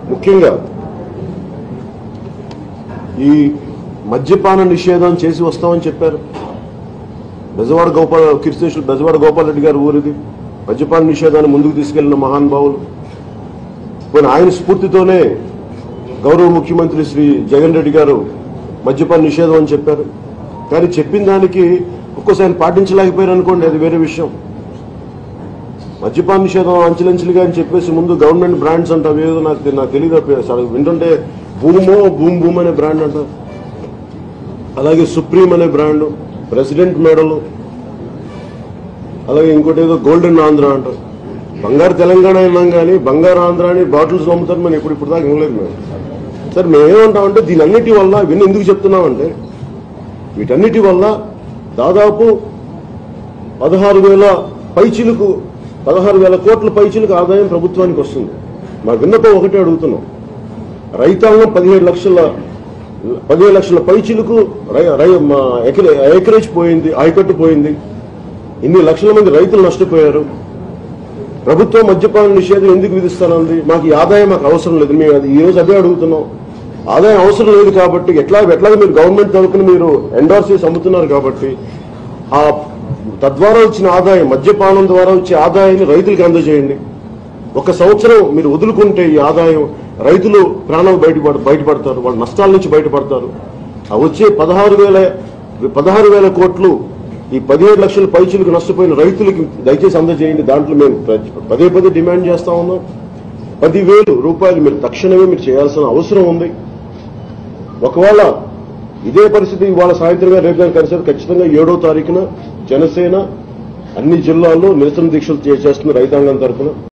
ముఖ్యంగా ఈ మద్యపాన నిషేధం చేసి వస్తామని చెప్పారు బెజవాడ గోపాల్ కీర్తిశేషులు బెజవాడ గోపాల్ రెడ్డి గారు ఊరిది మద్యపాన నిషేధాన్ని ముందుకు తీసుకెళ్లిన మహానుభావులు పోయిన ఆయన స్ఫూర్తితోనే గౌరవ ముఖ్యమంత్రి శ్రీ జగన్ రెడ్డి గారు మద్యపాన నిషేధం అని చెప్పారు కానీ చెప్పిన దానికి ఒక్కోసారి పాటించలేకపోయారు అనుకోండి అది వేరే విషయం మద్యపాన నిషేధం అంచెలంచెలుగా అని చెప్పేసి ముందు గవర్నమెంట్ బ్రాండ్స్ అంట అవేదో నాకు తె- నాకు తెలియదు అసలు వింటుంటే భూమో భూమ్ భూమ్ అనే బ్రాండ్ అంట అలాగే సుప్రీం అనే బ్రాండ్ ప్రెసిడెంట్ మెడల్ అలాగే ఇంకోటి ఏదో గోల్డెన్ ఆంధ్ర అంట బంగారు తెలంగాణ విన్నాం కానీ బంగారు ఆంధ్ర అని బాటిల్స్ అమ్ముతారు మనం ఇప్పుడు ఇప్పుడు దాకా వినలేదు మేము సార్ మేమేమంటామంటే దీని అన్నిటి వల్ల ఇవన్నీ ఎందుకు చెప్తున్నామంటే వీటన్నిటి వల్ల దాదాపు పదహారు వేల పైచిలకు పదహారు వేల కోట్ల పైచిలకు ఆదాయం ప్రభుత్వానికి వస్తుంది మా విన్నపం ఒకటే అడుగుతున్నాం రైతాంగం పదిహేడు లక్షల పదిహేడు లక్షల పైచిలకు రై- రై- మా ఎకరే- ఎకరేజ్ పోయింది ఆయకట్టు పోయింది ఇన్ని లక్షల మంది రైతులు నష్టపోయారు ప్రభుత్వం మద్యపాన నిషేధం ఎందుకు విధిస్తానంది మాకు ఈ ఆదాయం మాకు అవసరం లేదు మేము అది ఈ రోజు అదే అడుగుతున్నాం ఆదాయం అవసరం లేదు కాబట్టి ఎట్లా ఎట్లాగ మీరు గవర్నమెంట్ తరఫున మీరు ఎండార్స్ చేసి అమ్ముతున్నారు కాబట్టి ఆ తద్వారా వచ్చిన ఆదాయం మద్యపానం ద్వారా వచ్చే ఆదాయాన్ని రైతులకు అందజేయండి ఒక సంవత్సరం మీరు వదులుకుంటే ఈ ఆదాయం రైతులు ప్రాణాలు బయటపడ బయటపడతారు వాళ్ళ నష్టాల నుంచి బయటపడతారు ఆ వచ్చే పదహారు వేల పదహారు వేల కోట్లు ఈ పదిహేడు లక్షల పైచులకు నష్టపోయిన రైతులకి దయచేసి అందజేయండి దాంట్లో మేము ప్ర- పదే పదే డిమాండ్ చేస్తా ఉన్నాం పదివేలు రూపాయలు మీరు తక్షణమే మీరు చేయాల్సిన అవసరం ఉంది ఒకవేళ ఇదే పరిస్థితి ఇవాళ సాయంత్రంగా రేపు కానీ కలిసి ఖచ్చితంగా ఏడో తారీఖున జనసేన అన్ని జిల్లాల్లో నిరసన దీక్షలు చే- చేస్తుంది రైతాంగం తరఫున